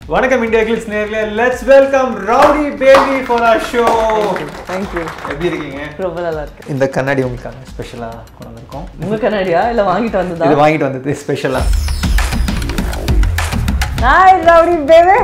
வணக்கம் India Glitz நேர்ல let's welcome rowdy baby for our show thank you எப்படி இருக்கீங்க ரொம்ப நல்லா இருக்கு இந்த கண்ணாடி உங்களுக்காக ஸ்பெஷலாக கொண்டு வந்திருக்கோம் உங்க கண்ணாடியா இல்ல வாங்கிட்டு வந்ததா இது வாங்கிட்டு வந்தது ஸ்பெஷலாக ஹாய் ரவுடி பேபி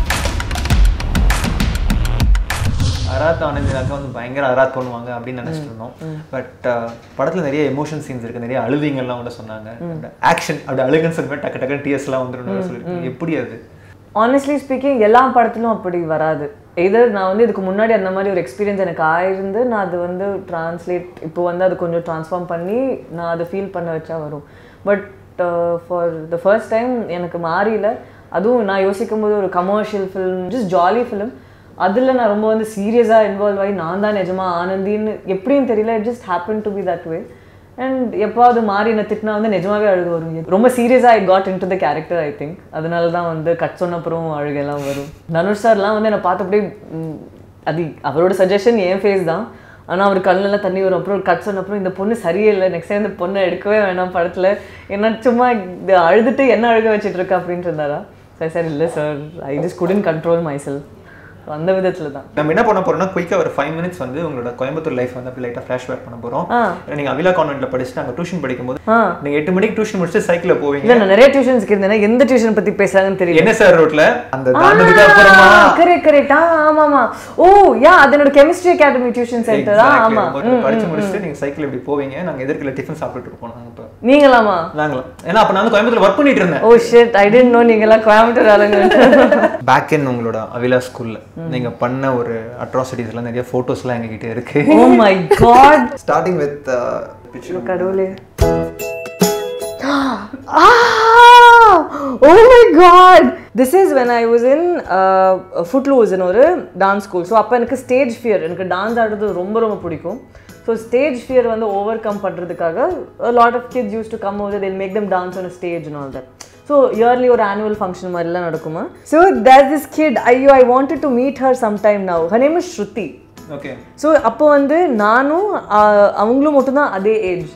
அராத் ஆனந்தினாக்கா வந்து பயங்கர அராத் பண்ணுவாங்க அப்படின்னு நினைச்சிட்டு இருந்தோம் பட் படத்துல நிறைய எமோஷன் சீன்ஸ் இருக்கு நிறைய அழுவிங்கெல்லாம் கூட சொன்னாங்க ஆக்ஷன் அப்படி அழுகுன்னு சொல்லுவேன் டக்கு டக்கு டிஎஸ்லாம் வந்துடும் சொல்லியிருக்கீங்க எப்படி அது ஆனஸ்ட்லி ஸ்பீக்கிங் எல்லா படத்திலும் அப்படி வராது எதர் நான் வந்து இதுக்கு முன்னாடி அந்த மாதிரி ஒரு எக்ஸ்பீரியன்ஸ் எனக்கு ஆயிருந்து நான் அது வந்து ட்ரான்ஸ்லேட் இப்போ வந்து அது கொஞ்சம் ட்ரான்ஸ்ஃபார்ம் பண்ணி நான் அதை ஃபீல் பண்ண வச்சா வரும் but for the first time எனக்கு மாறியில அதுவும் நான் யோசிக்கும் போது ஒரு commercial film just jolly film அதில் நான் ரொம்ப வந்து சீரியஸாக இன்வால்வ் ஆகி நான் தான் நிஜமா ஆனந்தின்னு எப்படின்னு தெரியல it just happen to be that way and எப்பாவது மாறி என்ன திட்டினா வந்து நிஜமாவே அழுகு வரும் ரொம்ப சீரியஸாக I got into the character I think அதனால தான் வந்து கட் சொன்ன அப்புறம் அழுகெல்லாம் வரும் தனுஷ் சார்லாம் வந்து என்னை பார்த்தபடி ம், அது அவரோட சஜஷன் என் ஃபேஸ் தான் ஆனால் அவர் கண்ணெல்லாம் தண்ணி வரும் அப்புறம் கட் சொன்ன அப்புறம் இந்த பொண்ணு சரியே இல்லை நெக்ஸ்ட் டைம் இந்த பொண்ணை எடுக்கவே வேணாம் படத்தில் என்ன சும்மா இது அழுதுட்டு என்ன அழுக வச்சுட்டு இருக்கா அப்படின்ட்டு இருந்தாரா சரி சார் இல்லை sir I just couldn't control myself அந்த விதத்தில் தான் நம்ம என்ன பண்ண போறோம்னா குயிக்காக ஒரு ஃபைவ் மினிட்ஸ் வந்து உங்களோட கோயம்புத்தூர் லைஃப் வந்து அப்படி லைட்டாக ஃப்ளாஷ்பேக் பண்ண போறோம் ஆ. ஏன்னா நீங்க அவிலா கான்வென்ட்ல படிச்சுட்டு அங்கே டியூஷன் படிக்கும்போது ஆ நீங்க எட்டு மணிக்கு டியூஷன் முடிச்சுட்டு சைக்கிளில் போவீங்க இல்லை நான் நிறைய டியூஷன்ஸ்க்கு இருந்தேன் எந்த டியூஷன் பற்றி பேசுறாங்கன்னு தெரியல என்ன சார் ரோட்ல அந்த தாண்டதுக்கு அப்புறமா கரெக்ட் கரெக்ட் ஆ ஆமா ஆமா ஓ யா அது என்னோட கெமிஸ்ட்ரி அகாடமி டியூஷன் சென்டர் தான் Exactly. ஆமா ஒரு படிச்சு முடிச்சுட்டு நீங்க சைக்கிள் இப்படி போவீங்க நாங்க எதிர்க்கல டிஃபன் சாப்பிட்டுட்டு இருப்போம் நாங்க இப்போ நீங்களாமா நாங்களும் ஏன்னா அப்ப நான் வந்து கோயம்புத்தூர்ல ஒர்க் பண்ணிட்டு இருந்தேன் oh shit I didn't know நீங்கலாம் கோயம்புத்தூர் ஆளுங்க பேக் இன் உங்களோட அவிலா ஸ்கூல்ல நீங்க பண்ண ஒரு அட்ராசிட்டிஸ் எல்லாம் நிறைய போட்டோஸ் எல்லாம் எங்ககிட்ட இருக்கு oh my god starting with கடவுளே oh my god this is when I was in ஃபுட்லூஸ்னு ஒரு டான்ஸ் ஸ்கூல் ஸோ அப்போ எனக்கு ஸ்டேஜ் ஃபியர் எனக்கு டான்ஸ் ஆடுறது ரொம்ப ரொம்ப பிடிக்கும் ஸோ ஸ்டேஜ் ஃபியர் வந்து ஓவர் கம் பண்ணுறதுக்காக lot of kids use to come over till make them dance on stage all that so early ஒரு ஆனுவல் ஃபங்க்ஷன் மாதிரிலாம் நடக்குமா ஸோ தேட் திஸ் கிட் ஐயோ I wanted to meet her some time now her name is Shruti okay so அப்போ வந்து நானும் ஆஹ், அவங்களும் மட்டும்தான் அதே age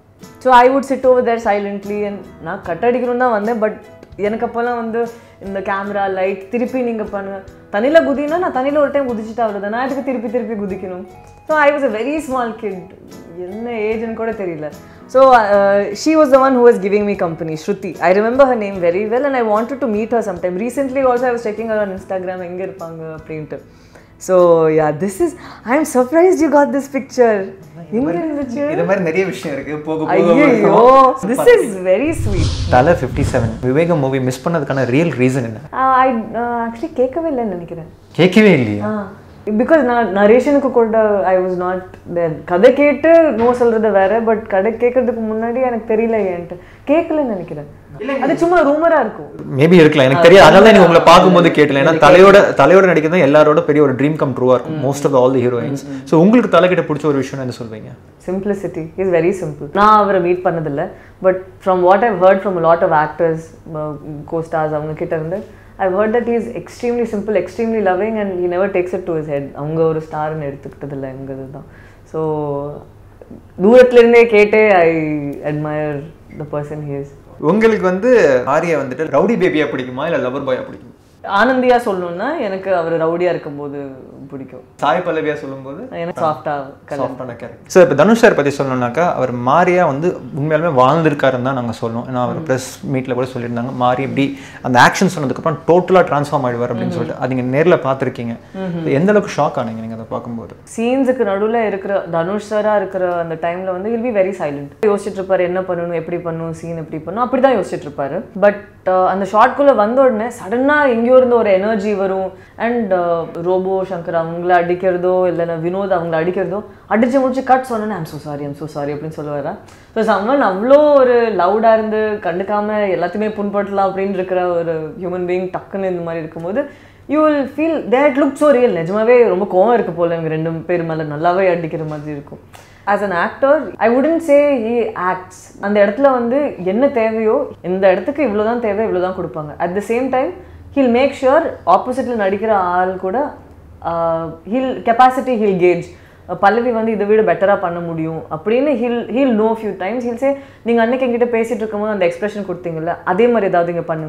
so I would sit over there silently and நான் கட் அடிக்கணும் தான் வந்தேன் பட் எனக்கு அப்போல்லாம் வந்து இந்த கேமரா லைட் திருப்பி நீங்கள் பண்ணுங்க தண்ணியில் குதினா நான் தண்ணியில் ஒரு டைம் குதிச்சுட்டு அவ்வளோதான் நான் எதுக்கு திருப்பி திருப்பி குதிக்கணும் so I was a very small kid என்ன ஏஜ்னு கூட தெரியல so she was the one who was giving me company Shruti I remember her name very well and I wanted to meet her some time recently also I was checking on Instagram எங்கே இருப்பாங்க அப்படின்ட்டு so yeah this is I am surprise you got this picture எங்கே இருந்துச்சு இது மாதிரி நிறைய விஷயம் இருக்கு போக போக ஐயோ வரும். This is very sweet Thala fifty seven Vivegam movie miss பண்ணதுக்கான ரியல் ரீசன் என்ன ஐ ஆக்சுவலி கேட்கவே இல்லைன்னு நினைக்கிறேன் கேட்கவே இல்லையா பிகாஸ் நான் நரேஷனுக்கு கூட ஐ வாஸ் நாட் தேர் கதை கேட்டு நோ சொல்றது வேற பட் கதை கேட்கறதுக்கு முன்னாடி எனக்கு தெரியல ஏன்ட்டு கேட்கலன்னு நினைக்கிறேன் அது சும்மா ரூமரா இருக்கும் மேபி இருக்கலாம் எனக்கு தெரியாது அதனால நீங்க உங்களை பார்க்கும்போது கேட்டல ஏன்னா தலையோட தலையோட நடிக்கிறது தான் எல்லாரோட பெரிய ஒரு ட்ரீம் கம் ட்ரூவா இருக்கும் most of all the heroines so உங்களுக்கு தலைக்கிட்ட பிடிச்ச ஒரு விஷயம் என்ன சொல்வீங்க சிம்பிளிசிட்டி இஸ் வெரி சிம்பிள் நான் அவரை மீட் பண்ணதில்லை but from what I've heard from lot of actors costars அவங்க கிட்ட இருந்து I heard that is extremely simple extremely loving and he never takes it to his head அவங்க ஒரு ஸ்டார்னு எடுத்துக்கிட்டதில்ல எங்கிறது தான் ஸோ தூரத்துலேருந்தே கேட்டே I admire the person he is உங்களுக்கு வந்து ஆரியா வந்துட்டு ரவுடி பேபியா பிடிக்குமா இல்ல லவர் பாயா பிடிக்குமா ஆனந்தியா சொல்லணும்னா எனக்கு அவர் ரவுடியாக இருக்கும்போது பிடிக்கும் சாய் பல்லவியா சொல்லும்போது எனக்கு சாஃப்டாக சாஃப்டான கேரக்டர் சார் இப்போ தனுஷ் சார் பற்றி சொல்லணும்னாக்கா அவர் மாரியா வந்து உண்மையாலுமே வாழ்ந்திருக்காருன்னு தான் நாங்கள் சொல்லணும் ஏன்னா அவர் ப்ரெஸ் மீட்டில் கூட சொல்லியிருந்தாங்க மாறி இப்படி அந்த ஆக்ஷன் சொன்னதுக்கப்புறம் டோட்டலாக ட்ரான்ஸ்ஃபார்ம் ஆயிடுவார் அப்படின்னு சொல்லிட்டு அது நீங்கள் நேரில் பார்த்துருக்கீங்க எந்த அளவுக்கு ஷாக் ஆனீங்க நீங்கள் அதை பார்க்கும்போது சீன்ஸுக்கு நடுவில் இருக்கிற தனுஷ் சாராக இருக்கிற அந்த டைமில் வந்து வில் பி வெரி சைலண்ட் யோசிச்சுட்டு இருப்பாரு என்ன பண்ணணும் எப்படி பண்ணணும் சீன் எப்படி பண்ணணும் அப்படி தான் யோசிச்சுட்டு இருப்பாரு பட் அந்த ஷார்ட்குள்ளே வந்த உடனே சடனாக எங்கேயோ இருந்து ஒரு எனர்ஜி வரும் அண்ட் ரோபோ சங்கர் அவங்கள அடிக்கிறதோ இல்லைன்னா வினோத் அவங்கள அடிக்கிறதோ அடிச்சு முடிச்சு கட் சொன்னேன் I'm so sorry I'm so sorry அப்படின்னு சொல்லுவாரா ஸோ சம்மன் அவ்வளோ ஒரு லவுடாக இருந்து கண்டுக்காம எல்லாத்தையுமே புண்படுத்தலாம் அப்படின்னு இருக்கிற ஒரு ஹியூமன் பீயிங் டக்குன்னு இந்த மாதிரி இருக்கும்போது you will feel that look so real நிஜமாவே ரொம்ப கோவம் இருக்கு போல இவங்க ரெண்டு பேர் மேலே நல்லாவே அடிக்கிற மாதிரி இருக்கும் ஆஸ் அன் ஆக்டர் ஐ உடன் சே ஹி ஆக்ட்ஸ் அந்த இடத்துல வந்து என்ன தேவையோ இந்த இடத்துக்கு இவ்வளோ தான் தேவை இவ்வளோ தான் கொடுப்பாங்க at the same time he'll make sure ஆப்போசிட்டில் நடிக்கிற ஆள் கூட he'll capacity he'll gauge Pallavi வந்து இதை விட பெட்டராக பண்ண முடியும் அப்படின்னு he'll he'll no few times he'll say நீங்கள் அன்னைக்கு என்கிட்ட பேசிட்டு இருக்கும்போது அந்த எக்ஸ்பிரஷன் கொடுத்தீங்கல்ல அதே மாதிரி ஏதாவது இங்கே பண்ணுங்களேன்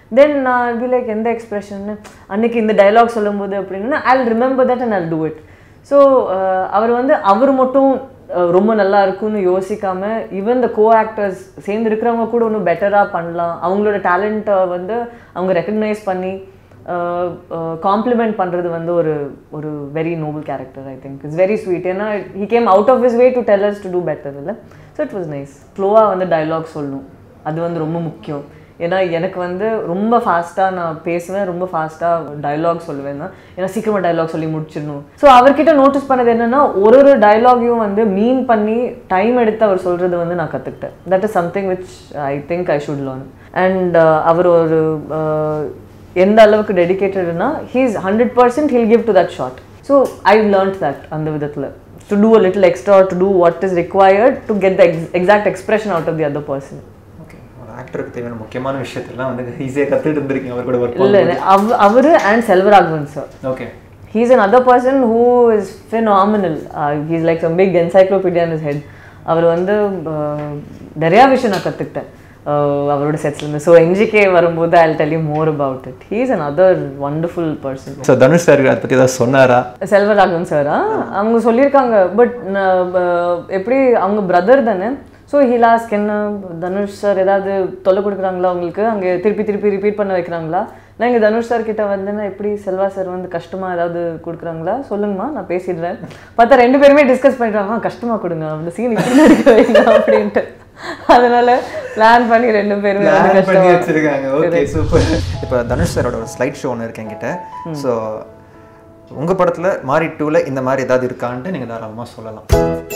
தென் நான் பி லைக் எந்த எக்ஸ்பிரஷன் அன்னைக்கு இந்த டைலாக் சொல்லும்போது அப்படின்னா I remember that and I do it so அவர் வந்து அவர் மட்டும் அஹ், ரொம்ப நல்லா இருக்கும்னு யோசிக்காம ஈவன் த கோ ஆக்டர்ஸ் சேர்ந்து இருக்கிறவங்க கூட இன்னும் பெட்டராக பண்ணலாம் அவங்களோட டேலண்ட்டை வந்து அவங்க ரெக்கக்னைஸ் பண்ணி காம்ப்ளிமெண்ட் பண்ணுறது வந்து ஒரு ஒரு very noble character I think it's very sweet ஏன்னா he came out of his way to tell us to do better இல்லை ஸோ இட் வாஸ் நைஸ் ஸ்லோவாக வந்து டைலாக் சொல்லணும் அது வந்து ரொம்ப முக்கியம் ஏன்னா எனக்கு வந்து ரொம்ப ஃபாஸ்ட்டாக நான் பேசுவேன் ரொம்ப ஃபாஸ்ட்டாக டயலாக் சொல்லுவேன் தான் ஏன்னா சீக்கிரமாக டயலாக் சொல்லி முடிச்சிடணும் ஸோ அவர்கிட்ட நோட்டீஸ் பண்ணது என்னன்னா ஒரு ஒரு டயலாகையும் வந்து மீன் பண்ணி டைம் எடுத்து அவர் சொல்கிறது வந்து நான் கற்றுக்கிட்டேன் that is something which I think I should learn and அவர் ஒரு uh, எந்த அளவுக்கு டெடிக்கேட்டட்னா he's hundred percent he'll give to that shot so I learnt that அந்த விதத்தில் to do a little extra to do what is required to get the exact expression out of the other person okay ஒரு ஆக்டருக்கு தேவையான முக்கியமான விஷயத்தெல்லாம் வந்து ஈஸியாக கற்றுட்டு இருந்திருக்கீங்க அவர் கூட ஒர்க் இல்லை அவ அவர் and Selvaraghavan sir okay He's another person who is phenomenal. Uh, he's like some big encyclopedia in his head. அவர் வந்து uh, நிறையா விஷயம் நான் கற்றுக்கிட்டேன் அவரோட செட்ஸ்லேருந்து ஸோ என்ஜிகே வரும்போது I tell you more about it he's another wonderful person so Dhanush sir அதை பற்றி ஏதாவது சொன்னாரா செல்வராகவன் சாரா அவங்க சொல்லியிருக்காங்க பட் எப்படி அவங்க பிரதர் தானே ஸோ ஹிலாஸ்க் என்ன தனுஷ் சார் ஏதாவது தொல்லை கொடுக்குறாங்களா அவங்களுக்கு அங்கே திருப்பி திருப்பி ரிப்பீட் பண்ண வைக்கிறாங்களா நான் இங்கே தனுஷ் சார் கிட்ட வந்தேன்னா எப்படி செல்வா சார் வந்து கஷ்டமா ஏதாவது கொடுக்குறாங்களா சொல்லுங்கம்மா நான் பேசிடுறேன் பார்த்தா ரெண்டு பேருமே டிஸ்கஸ் பண்ணிடுறாங்க "ஆ, கஷ்டமா கொடுங்க அந்த சீன் இப்படி எடுக்க வைங்க அப்படின்ட்டு அதனால பிளான் பண்ணி ரெண்டு பேருமே வந்து Plan பண்ணி கஷ்டமா வச்சிருக்காங்க ஓகே சூப்பர் இப்போ தனுஷ் சாரோட ஒரு ஸ்லைட் ஷோ ஒன்று இருக்கு என்கிட்ட ஸோ உங்கள் படத்தில் மாரி டூவில் இந்த மாதிரி ஏதாவது இருக்கான்ட்டு நீங்கள் தாராளமாக சொல்லலாம்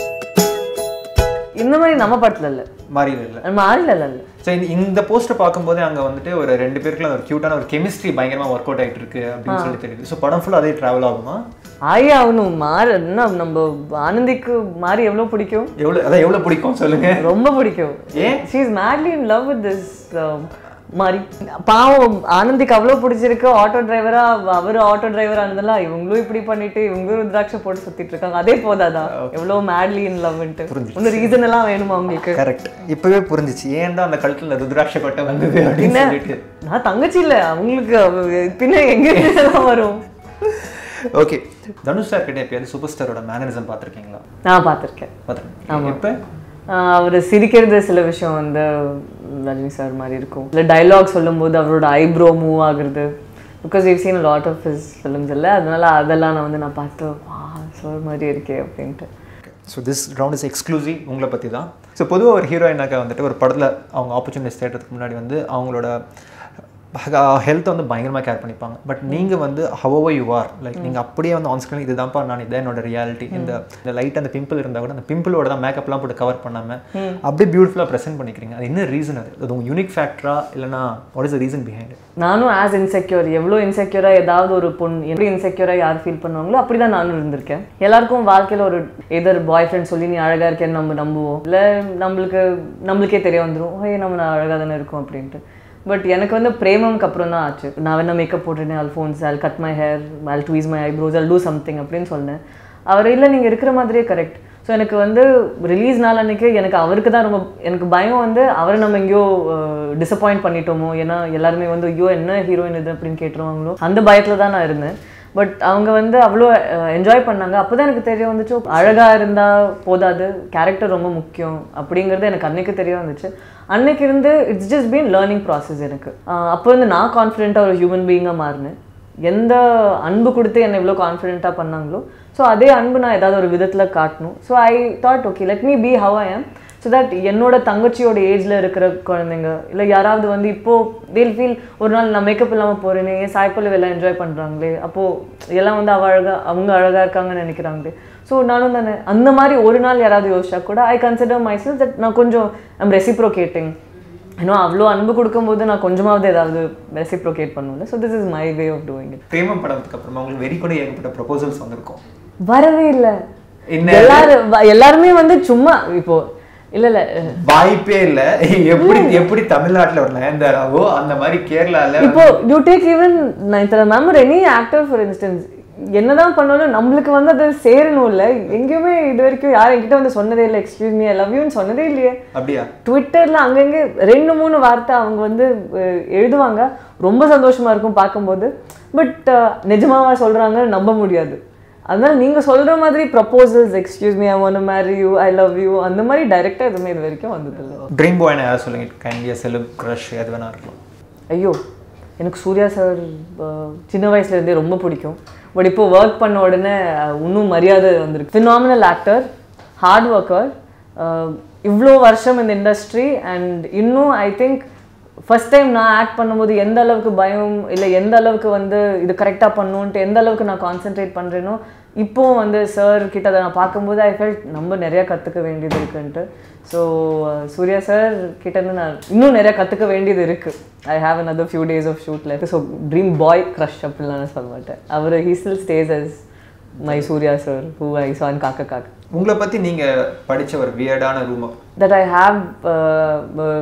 இந்த மாதிரி நம்ம படத்துல இல்லை மாரியில் இல்லை நம்ம ஆளில் இல்லை இல்லை ஸோ இந்த இந்த போஸ்டர் பார்க்கும்போதே அங்கே வந்துட்டு ஒரு ரெண்டு பேருக்குள்ள ஒரு க்யூட்டான ஒரு கெமிஸ்ட்ரி பயங்கரமாக ஒர்க் அவுட் ஆகிட்டு இருக்கு அப்படின்னு சொல்லி தெரியுது ஸோ படம் ஃபுல்லாக அதே ட்ராவல் ஆகுமா ஆயே ஆகணும் மாறு என்ன நம்ம ஆனந்திக்கு மாறி எவ்வளோ பிடிக்கும் எவ்வளோ அதான் எவ்வளோ பிடிக்கும் சொல்லுங்க ரொம்ப பிடிக்கும் ஏன் she is madly in love with this மாறி பாவம் ஆனந்திக்கு அவ்வளோ பிடிச்சிருக்கு ஆட்டோ டிரைவரா அவர் ஆட்டோ டிரைவரா இருந்தல இவங்களும் இப்படி பண்ணிட்டு இவங்களும் ருத்ராட்சை போட்டு சுத்திட்டு இருக்காங்க அதே போதாதான் எவ்வளோ மேட்லி இன் லவ்ன்ட்டு ஒன்றும் ரீசன் எல்லாம் வேணுமா அவங்களுக்கு கரெக்ட் இப்போவே புரிஞ்சிச்சு ஏன்டா அந்த கழுத்தில் ருத்ராட்ச கொட்டை வந்தது அப்படின்னு சொல்லிட்டு நான் தங்கச்சி இல்லை அவங்களுக்கு அவ- பின்ன எங்க இதெல்லாம் வரும் ஓகே தனுஷ் சார் கிட்ட எப்பயாவது சூப்பர் ஸ்டாரோட மேனரிசம் பார்த்துருக்கீங்களா நான் பார்த்துருக்கேன் பார்த்துருக்கீங்க எப்போ அவர் சிரிக்கிறது சில விஷயம் வந்து ரஜினி சார் மாதிரி இருக்கும் இல்லை டைலாக் சொல்லும்போது அவரோட ஐப்ரோ மூவ் ஆகுறது because you seen lot of his films இல்லை அதனால அதெல்லாம் நான் வந்து நான் பார்த்து வா சார் மாதிரி இருக்கே அப்படின்ட்டு so this round is exclusive உங்களை பற்றி தான் ஸோ பொதுவாக ஒரு ஹீரோயினாக்கா வந்துட்டு ஒரு படத்தில் அவங்க ஆப்பர்ச்சுனிட்டிஸ் தேடுறதுக்கு முன்னாடி வந்து அவங்களோட ஹெல்த்தை வந்து பயங்கரமாக கேர் பண்ணிப்பாங்க பட் நீங்கள் வந்து ஹவோ யூ ஆர் லைக் நீங்கள் அப்படியே வந்து ஆன் ஸ்க்ரீன் இதுதான்ப்பா நான் இதான் என்னோட ரியாலிட்டி இந்த இந்த லைட் அந்த பிம்பிள் இருந்தால் கூட அந்த பிம்பிளோட தான் மேக்கப்லாம் போட்டு கவர் பண்ணாமல் அப்படியே பியூட்டிஃபுல்லாக ப்ரெசென்ட் பண்ணிக்கிறீங்க அது என்ன ரீசன் அது அது உங்கள் யூனிக் ஃபேக்டரா இல்லைனா what is the reason behind நானும் ஆஸ் இன்செக்யூர் எவ்வளோ இன்செக்யூராக ஏதாவது ஒரு பொண்ணு எப்படி இன்செக்யூராக யார் ஃபீல் பண்ணுவாங்களோ அப்படி தான் நானும் இருந்திருக்கேன் எல்லாருக்கும் வாழ்க்கையில் ஒரு எதர் பாய் ஃப்ரெண்ட் சொல்லி நீ அழகாக இருக்கேன்னு நம்ம நம்புவோம் இல்லை நம்மளுக்கு நம்மளுக்கே தெரிய வந்துடும் ஹே நம்ம நான் அழகாக தானே இருக்கோம் அப்படின்ட்டு பட் எனக்கு வந்து பிரேமம்க்கு அப்புறம் தான் ஆச்சு நான் வேணா மேக்கப் போட்டுட்டேன் Alphonse I'll cut my hair I'll tweeze my eyebrows I'll do something அப்படின்னு சொன்னேன் அவர் இல்லை நீங்கள் இருக்கிற மாதிரியே கரெக்ட் ஸோ எனக்கு வந்து ரிலீஸ் நாள் அன்னைக்கு எனக்கு அவருக்கு தான் ரொம்ப எனக்கு பயம் வந்து அவரை நம்ம எங்கேயோ டிசப்பாயிண்ட் பண்ணிட்டோமோ ஏன்னா எல்லாருமே வந்து ஐயோ என்ன ஹீரோயின் இது அப்படின்னு கேட்டுருவாங்களோ அந்த பயத்தில் தான் நான் இருந்தேன் பட் அவங்க வந்து அவ்வளோ என்ஜாய் பண்ணாங்க அப்போ தான் எனக்கு தெரிய வந்துச்சு அழகாக இருந்தால் போதாது கேரக்டர் ரொம்ப முக்கியம் அப்படிங்கிறது எனக்கு அன்னைக்கு தெரிய வந்துச்சு அன்னைக்கு இருந்து it's just been learning process எனக்கு ஆஹ் அப்போ வந்து நான் கான்ஃபிடென்ட்டாக ஒரு ஹியூமன் பீயிங்காக மாறினேன் எந்த அன்பு கொடுத்து என்னை இவ்வளோ கான்ஃபிடென்ட்டாக பண்ணாங்களோ ஸோ அதே அன்பு நான் ஏதாவது ஒரு விதத்தில் காட்டணும் so I thought okay let me be how I am so that என்னோட தங்கச்சியோட ஏஜ்ல இருக்கிற குழந்தைங்க இல்லை யாராவது வந்து இப்போ தேல் ஃபீல் ஒரு நாள் நான் மேக்கப் இல்லாமல் போறேனே ஏன் சாய்ப்பல்லு எல்லாம் என்ஜாய் பண்றாங்களே அப்போ எல்லாம் வந்து அவ அழகா அவங்க அழகா இருக்காங்கன்னு நினைக்கிறாங்களே ஸோ நானும் தானே அந்த மாதிரி ஒரு நாள் யாராவது யோசிச்சா கூட I consider myself that நான் கொஞ்சம் ஐம் ரெசிப்ரோகேட்டிங் இன்னும் அவ்வளோ அன்பு கொடுக்கும்போது நான் கொஞ்சமாவது ஏதாவது ரெசிப்ரோகேட் பண்ணுவேன் so this is my way of doing it Premam படத்துக்கு அப்புறமா உங்களுக்கு வெறி கூட ஏகப்பட்ட ப்ரொபோசல்ஸ் வந்திருக்கும் வரவே இல்லை என்ன எல்லாரும் வ- எல்லாருமே வந்து சும்மா இப்போ இல்ல இல்ல வாய்ப்பே இல்ல எப்படி எப்படி தமிழ்நாட்டுல ஒரு நயன்தாராவோ அந்த மாதிரி கேரளால இப்போ you take even Nayanthara ma'am ஒரு எனி ஆக்டர் ஃபார் இன்ஸ்டன்ஸ் என்னதான் பண்ணாலும் நம்மளுக்கு வந்து அது சேரணும் இல்லை எங்கேயுமே இது வரைக்கும் யாரும் என்கிட்ட வந்து சொன்னதே இல்லை எக்ஸ்கியூஸ் மீ ஐ லவ் யூன்னு சொன்னதே இல்லையே அப்படியா ட்விட்டர்ல அங்கங்கே ரெண்டு மூணு வார்த்தை அவங்க வந்து அஹ், எழுதுவாங்க ரொம்ப சந்தோஷமா இருக்கும் பார்க்கும்போது பட் நிஜமாவா சொல்றாங்க நம்ப முடியாது அதனால நீங்க சொல்ற மாதிரி proposals excuse me I want marry you I love you அந்த மாதிரி டைரக்டா எதுவுமே இது வரைக்கும் வந்ததில்லை ட்ரீம் பாய்னு யாராவது சொல்லுங்க கைண்டியா செலிப் க்ரஷ் எது வேணா இருக்கலாம் ஐயோ எனக்கு சூர்யா சார் சின்ன வயசுல இருந்தே ரொம்ப பிடிக்கும் பட் இப்போ ஒர்க் பண்ண உடனே அஹ், இன்னும் மரியாதை வந்திருக்கு ஃபினாமினல் ஆக்டர் ஹார்ட் ஒர்க்கர் இவ்வளோ வருஷம் இந்த இண்டஸ்ட்ரி அண்ட் இன்னும் ஐ திங்க் ஃபர்ஸ்ட் டைம் நான் ஆக்ட் பண்ணும்போது எந்த அளவுக்கு பயம் இல்லை எந்த அளவுக்கு வந்து இது கரெக்டாக பண்ணணுன்ட்டு எந்த அளவுக்கு நான் கான்சென்ட்ரேட் பண்ணுறேனோ இப்போவும் வந்து சார் கிட்ட அதை நான் பார்க்கும்போது ஐ ஃபெல்ட் நம்ம நிறையா கற்றுக்க வேண்டியது இருக்குன்ட்டு ஸோ சூர்யா சார் கிட்டேருந்து நான் இன்னும் நிறையா கற்றுக்க வேண்டியது இருக்குது I have another few days of ஷூட்டில் ஸோ ட்ரீம் பாய் க்ரஷ் அப்படிலாம் நான் சொல்ல மாட்டேன் அவர் he still stays as my Suriya sir who I சான் காக்க காக்க உங்களை பத்தி நீங்க படிச்ச ஒரு வியர்டான rumour that I have uh, uh,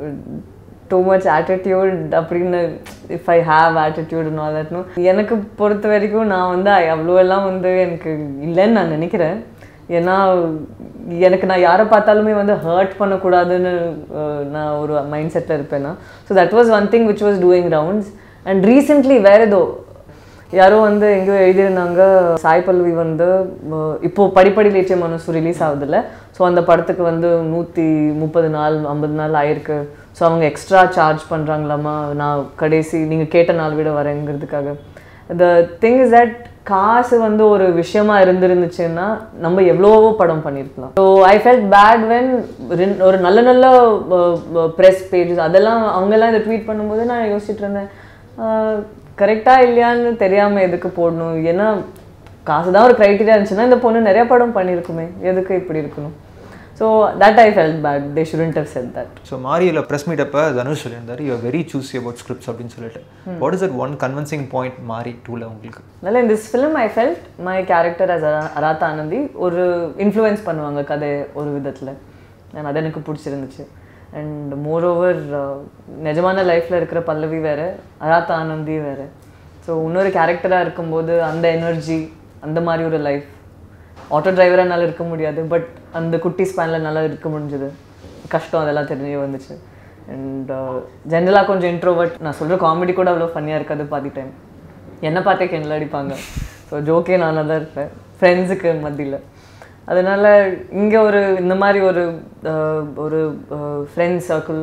too much attitude அப்படின்னு if I have attitude and all that no எனக்கு பொறுத்த வரைக்கும் நான் வந்து I- அவ்வளோ எல்லாம் வந்து எனக்கு இல்லைன்னு நான் நினைக்கிறேன் ஏன்னா எனக்கு நான் யாரை பார்த்தாலுமே வந்து ஹர்ட் பண்ணக்கூடாதுன்னு uh, நான் ஒரு மைண்ட் செட்டில் இருப்பேன்னா so that was one thing which was doing rounds and recently வேற ஏதோ யாரோ வந்து எங்கேயோ எழுதியிருந்தாங்க சாய் பல்லவி வந்து அஹ், இப்போ படிப்படி லேச்சே மனசு ரிலீஸ் ஆகுதுல்ல ஸோ அந்த படத்துக்கு வந்து நூற்றி முப்பது நாள் ஐம்பது நாள் ஆயிருக்கு ஸோ அவங்க எக்ஸ்ட்ரா சார்ஜ் பண்ணுறாங்களாமா நான் கடைசி நீங்கள் கேட்ட நாள் விட வரேங்கிறதுக்காக த திங் இஸ் தட் காசு வந்து ஒரு விஷயமா இருந்திருந்துச்சுன்னா நம்ம எவ்வளவோ படம் பண்ணியிருக்கலாம் so I felt bad when ஒரு நல்ல நல்ல ப்ரெஸ் பேஜஸ் அதெல்லாம் அவங்கெல்லாம் இதை ட்வீட் பண்ணும்போது நான் யோசிச்சுட்டு இருந்தேன் கரெக்டாக இல்லையான்னு தெரியாமல் எதுக்கு போடணும் ஏன்னா காசு தான் ஒரு க்ரைட்டீரியா இருந்துச்சுன்னா இந்த பொண்ணு நிறைய படம் பண்ணியிருக்குமே எதுக்கு இப்படி இருக்கணும் so that I felt bad they shouldn't have said that so மாரியில் ப்ரெஸ் மீட் அப்போ தனுஷ் சொல்லியிருந்தாரு you very choose about scripts அப்படின்னு சொல்லிட்டு what is that one convincing point மாறி டூவில் உங்களுக்கு அதனால in this film I felt my character as Araathu Aanandhi ஒரு இன்ஃப்ளூயன்ஸ் பண்ணுவாங்க கதை ஒரு விதத்தில் and அது எனக்கு பிடிச்சிருந்துச்சு அண்ட் மோர் ஓவர் நிஜமான லைஃப்பில் இருக்கிற பல்லவி வேறு அராத் ஆனந்தி வேறு ஸோ இன்னொரு கேரக்டராக இருக்கும்போது அந்த எனர்ஜி அந்த மாதிரி ஒரு லைஃப் ஆட்டோ டிரைவராக என்னால் இருக்க முடியாது பட் அந்த குட்டி ஸ்பேனில் நல்லா இருக்க முடிஞ்சது கஷ்டம் அதெல்லாம் தெரிஞ்சு வந்துச்சு அண்ட் ஜென்ரலாக கொஞ்சம் இன்ட்ரோவர்ட் நான் சொல்கிற காமெடி கூட அவ்வளோ ஃபன்னியாக இருக்காது பாதி டைம் என்னை பார்த்தே கிண்டல் அடிப்பாங்க ஸோ ஜோக்கே நானாக தான் இருப்பேன் ஃப்ரெண்ட்ஸுக்கு மத்தியில் அதனால் இங்கே ஒரு இந்த மாதிரி ஒரு அஹ், ஒரு ஃப்ரெண்ட்ஸ் சர்க்கிள்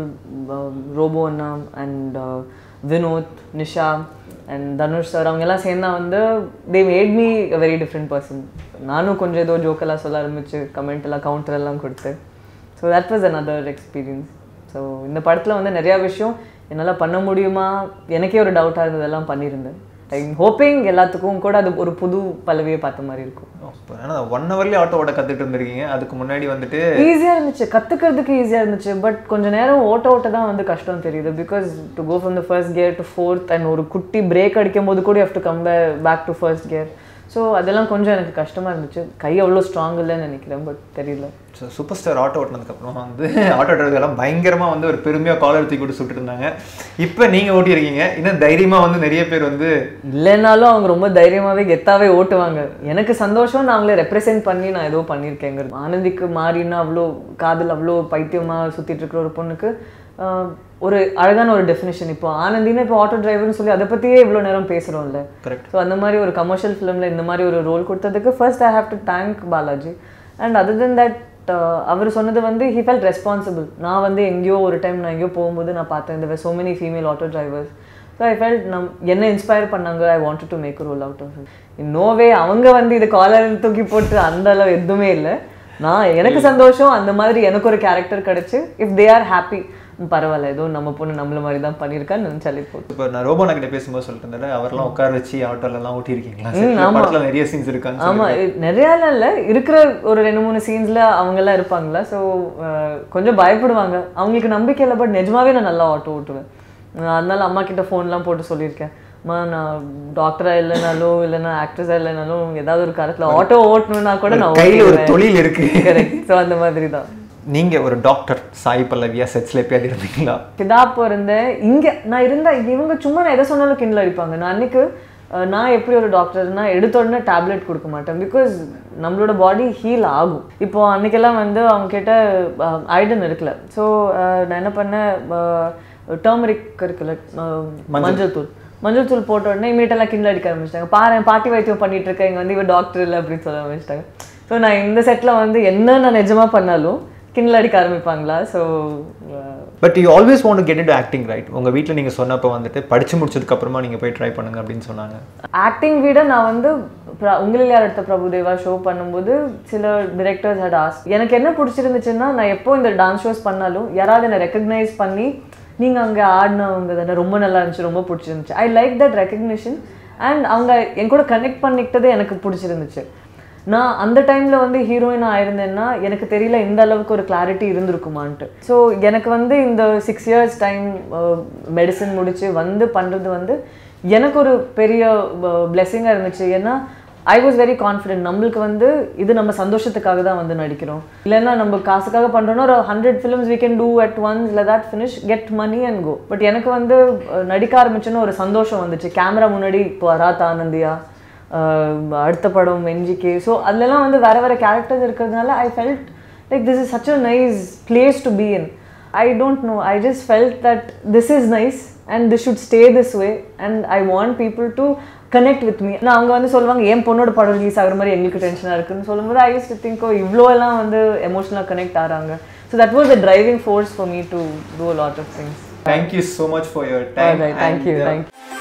ரோபோ அண்ணா and Vinoth Nisha and Dhanush sir அவங்க எல்லாம் சேர்ந்தா வந்து they made me a very different person நானும் கொஞ்சம் ஏதோ ஜோக்கெல்லாம் சொல்ல ஆரம்பிச்சு கமெண்ட் எல்லாம் கவுண்டர் எல்லாம் கொடுத்து so that was another experience so இந்த படத்தில் வந்து நிறையா விஷயம் என்னால் பண்ண முடியுமா எனக்கே ஒரு டவுட்டாக இருந்ததெல்லாம் பண்ணியிருந்தேன் ஐம் ஹோப்பிங் எல்லாத்துக்கும் கூட அது ஒரு புது பல்லவியை பார்த்த மாதிரி இருக்கும் ஏன்னா ஒன் ஹவர்லேயே ஆட்டோ ஓட கற்றுட்டு இருந்திருக்கீங்க அதுக்கு முன்னாடி வந்துட்டு ஈஸியாக இருந்துச்சு கற்றுக்கிறதுக்கு ஈஸியாக இருந்துச்சு பட் கொஞ்ச நேரம் ஓட்ட ஓட்ட தான் வந்து கஷ்டம் தெரியுது because to go from the first gear to fourth and ஒரு குட்டி பிரேக் அடிக்கும் போது கூட how to come back to first gear so அதெல்லாம் கொஞ்சம் எனக்கு கஷ்டமாக இருந்துச்சு கை அவ்வளோ ஸ்ட்ராங் இல்லைன்னு நினைக்கிறேன் பட் தெரியல ஸோ சூப்பர் ஸ்டார் ஆட்டோ ஓட்டினதுக்கப்புறம் வந்து ஆட்டோ டிரைவர் எல்லாம் பயங்கரமாக வந்து ஒரு பெருமையாக காலர் தூக்கி விட்டு சுட்டு இருந்தாங்க இப்போ நீங்கள் ஓட்டியிருக்கீங்க இன்னும் தைரியமாக வந்து நிறைய பேர் வந்து இல்லைனாலும் அவங்க ரொம்ப தைரியமாகவே கெத்தாவே ஓட்டுவாங்க எனக்கு சந்தோஷம் நான் அவங்கள ரெப்ரசென்ட் பண்ணி நான் ஏதோ பண்ணியிருக்கேங்கிறது ஆனந்திக்கு மாறினா அவ்வளோ காதல் அவ்வளோ பைத்தியமாக சுற்றிட்டு இருக்கிற ஒரு பொண்ணுக்கு ஆஹ், ஒரு அழகான ஒரு டெஃபினேஷன் இப்போ ஆனந்தினா இப்போ ஆட்டோ டிரைவர்னு சொல்லி அதை பற்றியே இவ்வளோ நேரம் பேசுகிறோம்ல Correct. ஸோ அந்த மாதிரி ஒரு கமர்ஷியல் ஃபிலிமில் இந்த மாதிரி ஒரு ரோல் கொடுத்ததுக்கு first I have to thank Balaji and other then that அவர் சொன்னது வந்து ஹி ஃபெல்ட் ரெஸ்பான்சிபிள் நான் வந்து எங்கேயோ ஒரு டைம் நான் எங்கேயோ போகும்போது நான் பார்த்தேன் இந்த so many female auto drivers so I felt நம் என்ன இன்ஸ்பயர் பண்ணாங்க I want to make role out of in no way அவங்க வந்து இது காலர் தூக்கி போட்டு அந்த அளவு எதுவுமே இல்லை நான் எனக்கு சந்தோஷம் அந்த மாதிரி எனக்கு ஒரு கேரக்டர் கிடைச்சு இஃப் தே ஆர் ஹாப்பி பரவாயில்ல ஏதோ நம்ம பொண்ணு நம்மள மாதிரி தான் பண்ணியிருக்கான்னு நினச்சாலே போதும் இப்போ நான் ரோபோனா கிட்ட பேசும்போது சொல்லிட்டு இருந்தேன் அவரெல்லாம் உட்கார வச்சு ஆட்டோலலாம் ஓட்டியிருக்கீங்களா ம், சரி, ஆமா. படத்துல நிறைய சீன்ஸ் இருக்கான்னு ஆமா இ- நிறையாலாம் இல்லை இருக்கிற ஒரு ரெண்டு மூணு சீன்ஸ்ல அவங்க எல்லாம் இருப்பாங்களா ஸோ கொஞ்சம் பயப்படுவாங்க அவங்களுக்கு நம்பிக்கை இல்லை பட் நிஜமாவே நான் நல்லா ஆட்டோ ஓட்டுவேன் நான் அதனால அம்மா கிட்ட ஃபோன்லாம் போட்டு சொல்லியிருக்கேன் அம்மா நான் டாக்டரா இல்லைனாலும் இல்லைன்னா ஆக்ட்ரஸா இல்லைனாலும் ஏதாவது ஒரு காலத்துல ஆட்டோ ஓட்டணும்னா கூட நான் கையில ஒரு தொழில் இருக்கு கரெக்ட் ஸோ அந்த மாதிரி தான் நீங்க ஒரு டாக்டர் சாய் பல்லவியா செட்ஸ்ல எப்பயாவது இருந்தீங்களா கிதாப் இருந்தேன் இங்க நான் இருந்த இவங்க சும்மா நான் எதை சொன்னாலும் கிண்டல் அடிப்பாங்க நான் அன்னைக்கு அஹ், நான் எப்படி ஒரு டாக்டர்னா எடுத்த உடனே டேப்லெட் கொடுக்க மாட்டேன் பிகாஸ் நம்மளோட பாடி ஹீல் ஆகும் இப்போ அன்னைக்கெல்லாம் வந்து அவங்க கிட்ட ஐடன் இருக்குல்ல ஸோ நான் என்ன பண்ணேன் டர்மரிக் இருக்குல்ல அஹ், மஞ்சள் தூள் மஞ்சள் தூள் போட்ட உடனே இமீடியட்டெல்லாம் கிண்டல் அடிக்க ஆரம்பிச்சிட்டாங்க பாரு பா வைத்தியம் பண்ணிட்டு இருக்கேன் இங்கே வந்து இவ டாக்டர் இல்லை அப்படின்னு சொல்ல ஆரம்பிச்சிட்டாங்க ஸோ நான் இந்த செட்டில் வந்து என்ன நான் நிஜமா பண்ணாலும் கிண்டல் அடிக்க ஆரம்பிப்பாங்களா so but you always want get into acting right உங்கள் வீட்டில் நீங்கள் சொன்னப்போ வந்துட்டு படித்து முடிச்சதுக்கு அப்புறமா நீங்கள் போய் ட்ரை பண்ணுங்க அப்படின்னு சொன்னாங்க ஆக்டிங் விட நான் வந்து பிர- உங்களில் யார் எடுத்த பிரபுதேவா ஷோ பண்ணும்போது சில டிரெக்டர்ஸ் ஹட் ஆஸ் எனக்கு என்ன பிடிச்சிருந்துச்சுன்னா நான் எப்போ இந்த டான்ஸ் ஷோஸ் பண்ணாலும் யாராவது என்னை ரெக்கக்னைஸ் பண்ணி நீங்கள் அங்கே ஆடினவங்க தானே ரொம்ப நல்லா இருந்துச்சு ரொம்ப பிடிச்சிருந்துச்சு I like that recognition and அவங்க என் கூட கனெக்ட் பண்ணிக்கிட்டது எனக்கு பிடிச்சிருந்துச்சு நான் அந்த டைமில் வந்து ஹீரோயின் ஆயிருந்தேன்னா எனக்கு தெரியல இந்த அளவுக்கு ஒரு கிளாரிட்டி இருந்திருக்குமான்ட்டு ஸோ எனக்கு வந்து இந்த சிக்ஸ் இயர்ஸ் டைம் மெடிசன் முடிச்சு வந்து பண்ணுறது வந்து எனக்கு ஒரு பெரிய பிளெஸ்ஸிங்காக இருந்துச்சு ஏன்னா ஐ வாஸ் வெரி கான்ஃபிடென்ட் நம்மளுக்கு வந்து இது நம்ம சந்தோஷத்துக்காக தான் வந்து நடிக்கிறோம் இல்லைன்னா நம்ம காசுக்காக பண்ணுறோன்னா ஒரு hundred films we can do at once இல்லை that finish get money and go but எனக்கு வந்து அஹ், நடிக்க ஆரம்பிச்சோன்னு ஒரு சந்தோஷம் வந்துச்சு கேமரா முன்னாடி இப்போ அராத் ஆனந்தியா ஆஹ் அடுத்த படம் என்ஜிகே ஸோ அதுலலாம் வந்து வேற வேற கேரக்டர்ஸ் இருக்கிறதுனால I felt like this is such a nice place to be in I don't know I just felt that this is nice and this should stay this way and I want people to connect with me நான் அவங்க வந்து சொல்லுவாங்க என் பொண்ணோட படம் release ஆகிற மாதிரி எங்களுக்கு டென்ஷனாக இருக்குன்னு சொல்லும்போது ஐ யூஸ் டு திங்க் இவ்வளோ எல்லாம் வந்து எமோஷனலாக கனெக்ட் ஆகிறாங்க so that was a driving force for me to do lot of things thank you so much for your time thank you thank you